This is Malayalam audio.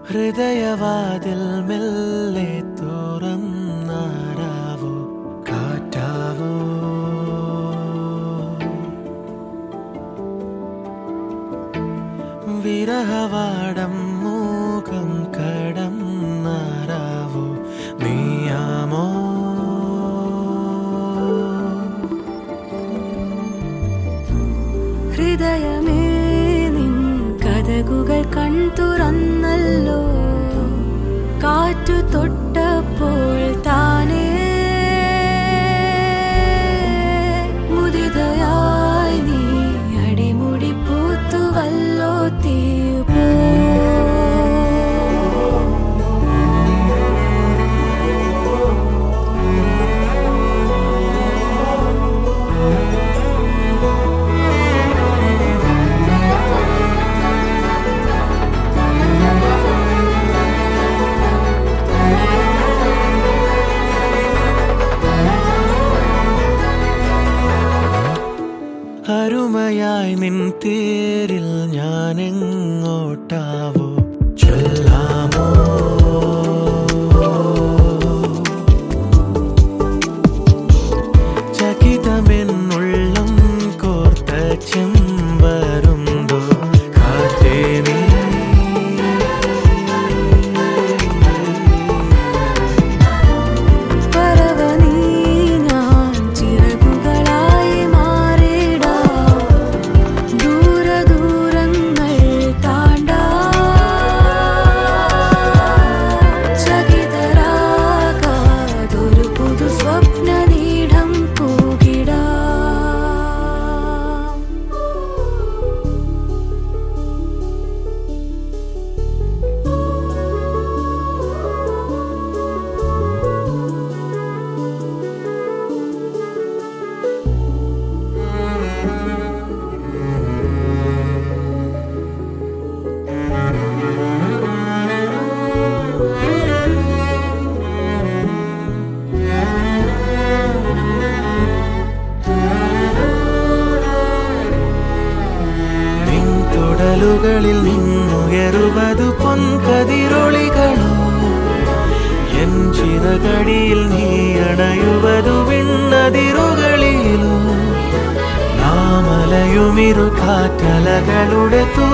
ഹൃദയവാതിൽ മെല്ലെ തുറന്നാരാവോ കാറ്റാവോ വിരഹവാടം മൂകം കടന്നാരാവോ നീയാമോ ഹൃദയമേ നിൻ കഥകുകൾ കൺതുറന്നല്ലോ കാറ്റു തൊട്ടപ്പോൾ താനേ മുദിതയായി നീ അടിമുടി പൂത്തുവല്ലോ തീപോ അരുമയായി നിൻ തേരിൽ ഞാൻ എങ്ങോട്ടാവോ ചൊല്ലാമോ ചകിതമെന്നുള്ളം കോർത്ത ചെമ്പരുന്തോ കാറ്റേ നീ പറവനീ ഞാൻ ചിറകുകളായി മാറിടാം ദൂരദൂരങ്ങൾ താണ്ടാ ചകിതരാകാതൊരു പുതു സ്വപ്നനീടം പൂകിടാം നിൻ തുടലുകളിൽ നിന്നുയരുവതു പൊൻകതിരൊളികളോ എൻ ചിറകടിയിൽ നീ അണയുവതു വിണ്ണതിരുകളിലോ നാമലയുമിരു കാറ്റലകളുടെ തൂ